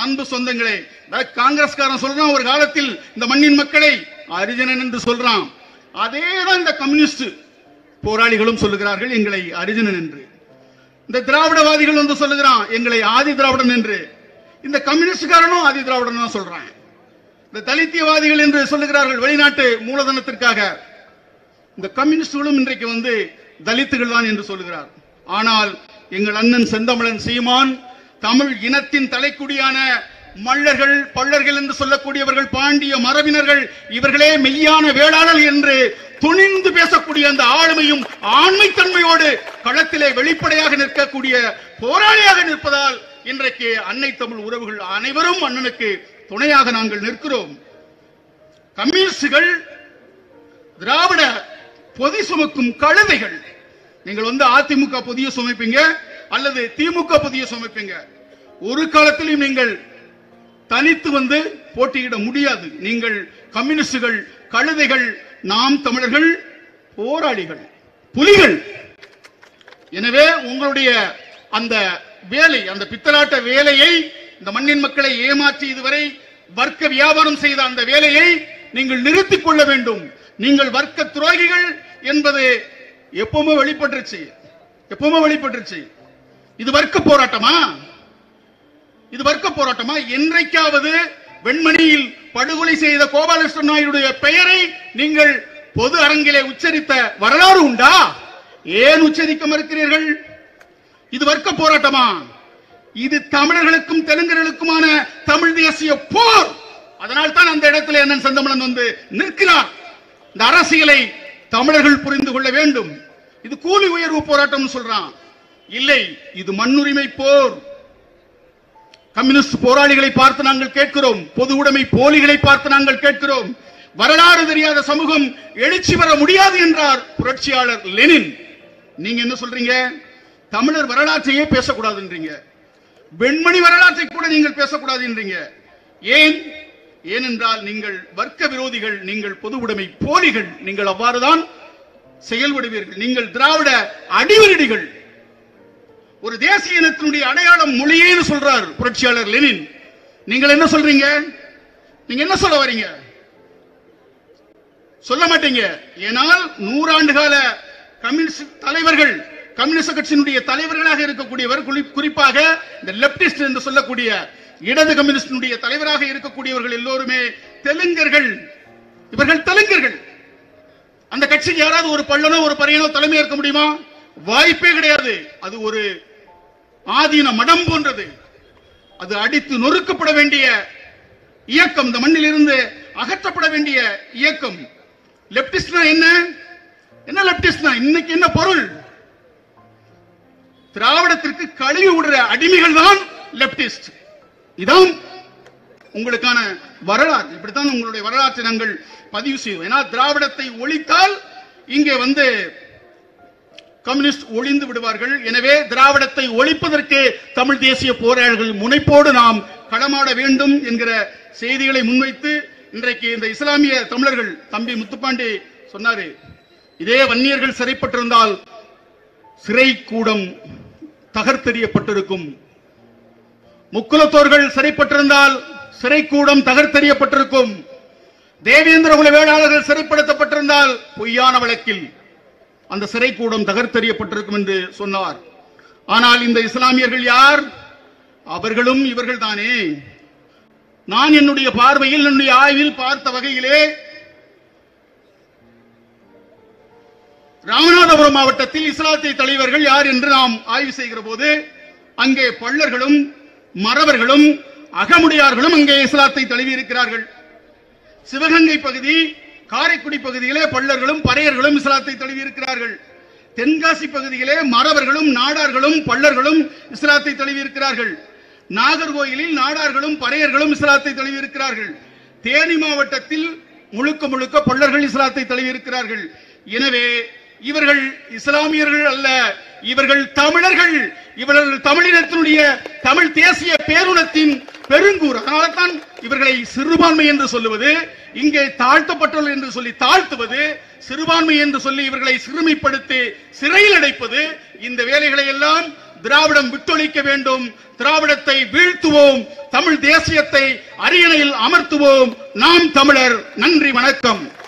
அன்பு சொந்தங்களே அதாவது காங்கிரஸ்காரன் சொல்றான் ஒரு காலத்தில் இந்த மண்ணின் மக்களை அரிஜனன் என்று சொல்றான் அதேதான் இந்த கம்யூனிஸ்ட் போராளிகளும் சொல்லுகிறார்கள் எங்களை அரிஜனன் என்று இந்த திராவிடவாதிகள் வந்து சொல்லுகிறான் எங்களை ஆதி திராவிடன் என்று இந்த கம்யூனிஸ்ட்காரனும் ஆதி திராவிடன் தான் சொல்றான் இந்த தலித்தியவாதிகள் என்று சொல்லுகிறார்கள் வெளிநாட்டு மூலதனத்திற்காக இந்த கம்யூனிஸ்டுகளும் இன்றைக்கு வந்து தலித்துகள் தான் என்று சொல்லுகிறார் ஆனால் எங்கள் அண்ணன் செந்தமிழன் சீமான் தமிழ் இனத்தின் தலைக்குடியான மல்லர்கள் பள்ளர்கள் என்று சொல்லக்கூடியவர்கள் பாண்டிய மரபினர்கள் இவர்களே மெய்யான வேளாளர் என்று துணிந்து பேசக்கூடிய அந்த ஆளுமையும் ஆண்மைத்தன்மையோடு களத்திலே வெளிப்படையாக நிற்கக்கூடிய போராளியாக நிற்பதால் இன்றைக்கு அன்னை தமிழ் உறவுகள் அனைவரும் அண்ணனுக்கு துணையாக நாங்கள் நிற்கிறோம் கம்யூனிஸ்டுகள் திராவிட பொதி சுமக்கும் கழுதைகள் நீங்கள் வந்து அதிமுக பொதிய சுமைப்பீங்க அல்லது திமுக பொதிய சுமைப்பீங்க ஒரு காலத்திலும் நீங்கள் தனித்து வந்து போட்டியிட முடியாது நீங்கள் கம்யூனிஸ்டுகள் கழுதைகள் நாம் தமிழர்கள் போராளிகள் புலிகள் எனவே உங்களுடைய அந்த வேலை அந்த பித்தலாட்ட வேலையை இந்த மண்ணின் மக்களை ஏமாற்றி இதுவரை வர்க்க வியாபாரம் செய்த அந்த வேலையை நீங்கள் நிறுத்திக் கொள்ள வேண்டும் நீங்கள் வர்க்க துரோகிகள் என்பது எப்பவுமே வெளிப்பட்டுருச்சு எப்பவுமே வெளிப்பட்டுருச்சு இது வர்க்க போராட்டமா இது வர்க்க போராட்டமா என்றைக்காவது வெண்மணியில் படுகொலை செய்த கோபாலகிருஷ்ணன் நாயுடைய பெயரை நீங்கள் பொது அரங்கிலே உச்சரித்த வரலாறு உண்டா ஏன் உச்சரிக்க மறுக்கிறீர்கள் இது வர்க்க போராட்டமா இது தமிழர்களுக்கும் தெலுங்கர்களுக்குமான தமிழ் தேசிய போர் அதனால் தான் அந்த இடத்துல அண்ணன் செந்தமிழன் வந்து நிற்கிறார் இந்த அரசியலை தமிழர்கள் புரிந்து கொள்ள வேண்டும் இது கூலி உயர்வு போராட்டம் சொல்றான் இல்லை இது மண்ணுரிமை போர் கம்யூனிஸ்ட் போராளிகளை பார்த்து நாங்கள் கேட்கிறோம் பொது உடைமை போலிகளை பார்த்து நாங்கள் கேட்கிறோம் வரலாறு தெரியாத சமூகம் எழுச்சி பெற முடியாது என்றார் புரட்சியாளர் லெனின் நீங்க என்ன சொல்றீங்க தமிழர் வரலாற்றையே பேசக்கூடாதுன்றீங்க வெண்மணி வரலாற்றை கூட நீங்கள் பேசக்கூடாதுன்றீங்க ஏன் ஏனென்றால் நீங்கள் வர்க்க விரோதிகள் நீங்கள் பொது உடைமை போலிகள் நீங்கள் அவ்வாறுதான் செயல்படுவீர்கள் நீங்கள் திராவிட அடிவருடிகள் ஒரு தேசிய இனத்தினுடைய அடையாளம் மொழியேன்னு சொல்றார் புரட்சியாளர் லெனின் நீங்கள் என்ன சொல்றீங்க நீங்க என்ன சொல்ல வரீங்க சொல்ல மாட்டீங்க ஏனால் நூறாண்டு கால கம்யூனிஸ்ட் தலைவர்கள் கம்யூனிஸ்ட் கட்சியினுடைய தலைவர்களாக இருக்கக்கூடியவர் குறி- குறிப்பாக இந்த லெப்டிஸ்ட் என்று சொல்லக்கூடிய இடது கம்யூனிஸ்டினுடைய தலைவராக இருக்கக்கூடியவர்கள் எல்லோருமே தெலுங்கர்கள் இவர்கள் தெலுங்கர்கள் அந்த கட்சிக்கு யாராவது ஒரு பள்ளனோ ஒரு பறையனோ தலைமை ஏற்க முடியுமா வாய்ப்பே கிடையாது அது ஒரு ஆதீன மடம் போன்றது அது அடித்து நொறுக்கப்பட வேண்டிய இயக்கம் இந்த மண்ணில் இருந்து அகற்றப்பட வேண்டிய இயக்கம் லெப்டிஸ்ட்னா என்ன என்ன லெப்டிஸ்ட்னா இன்னைக்கு என்ன பொருள் திராவிடத்திற்கு கழுவி விடுற அடிமைகள் தான் லெப்டிஸ்ட் இதான் உங்களுக்கான வரலாறு இப்படித்தான் உங்களுடைய வரலாற்றை நாங்கள் பதிவு செய்வோம் ஏன்னா திராவிடத்தை ஒழித்தால் இங்கே வந்து கம்யூனிஸ்ட் ஒளிந்து விடுவார்கள் எனவே திராவிடத்தை ஒழிப்பதற்கு தமிழ் தேசிய போராளிகள் முனைப்போடு நாம் களமாட வேண்டும் என்கிற செய்திகளை முன்வைத்து இன்றைக்கு இந்த இஸ்லாமிய தமிழர்கள் தம்பி முத்துப்பாண்டி சொன்னாரு இதே வன்னியர்கள் சிறைப்பட்டிருந்தால் சிறை கூடம் தகர்த்தெறியப்பட்டிருக்கும் முக்குலத்தோர்கள் சிறைப்பட்டிருந்தால் சிறைக்கூடம் தகர்த்தெறியப்பட்டிருக்கும் தேவேந்திர குல வேளாளர்கள் சிறைப்படுத்தப்பட்டிருந்தால் பொய்யான வழக்கில் அந்த சிறைக்கூடம் தகர்த்தெறியப்பட்டிருக்கும் என்று சொன்னார் ஆனால் இந்த இஸ்லாமியர்கள் யார் அவர்களும் இவர்கள் தானே நான் என்னுடைய பார்வையில் என்னுடைய ஆய்வில் பார்த்த வகையிலே ராமநாதபுரம் மாவட்டத்தில் இஸ்லாத்திய தலைவர்கள் யார் என்று நாம் ஆய்வு செய்கிற போது அங்கே பள்ளர்களும் மறவர்களும் அகமுடையார்களும் அங்கே இஸ்லாத்தை தழுவி இருக்கிறார்கள் சிவகங்கை பகுதி காரைக்குடி பகுதியிலே பள்ளர்களும் பறையர்களும் இஸ்லாத்தை தழுவி இருக்கிறார்கள் தென்காசி பகுதியிலே மறவர்களும் நாடார்களும் பள்ளர்களும் இஸ்லாத்தை தழுவி இருக்கிறார்கள் நாகர்கோயிலில் நாடார்களும் பறையர்களும் இஸ்லாத்தை தழுவி இருக்கிறார்கள் தேனி மாவட்டத்தில் முழுக்க முழுக்க பள்ளர்கள் இஸ்லாத்தை தழுவி இருக்கிறார்கள் எனவே இவர்கள் இஸ்லாமியர்கள் அல்ல இவர்கள் தமிழர்கள் இவர்கள் தமிழினத்தினுடைய தமிழ் தேசிய பேருணத்தின் பெருங்கூர் அதனால தான் இவர்களை சிறுபான்மை என்று சொல்லுவது இங்கே தாழ்த்தப்பட்டவர்கள் என்று சொல்லி தாழ்த்துவது சிறுபான்மை என்று சொல்லி இவர்களை சிறுமைப்படுத்தி சிறையில் அடைப்பது இந்த வேலைகளை எல்லாம் திராவிடம் விட்டொழிக்க வேண்டும் திராவிடத்தை வீழ்த்துவோம் தமிழ் தேசியத்தை அரியணையில் அமர்த்துவோம் நாம் தமிழர் நன்றி வணக்கம்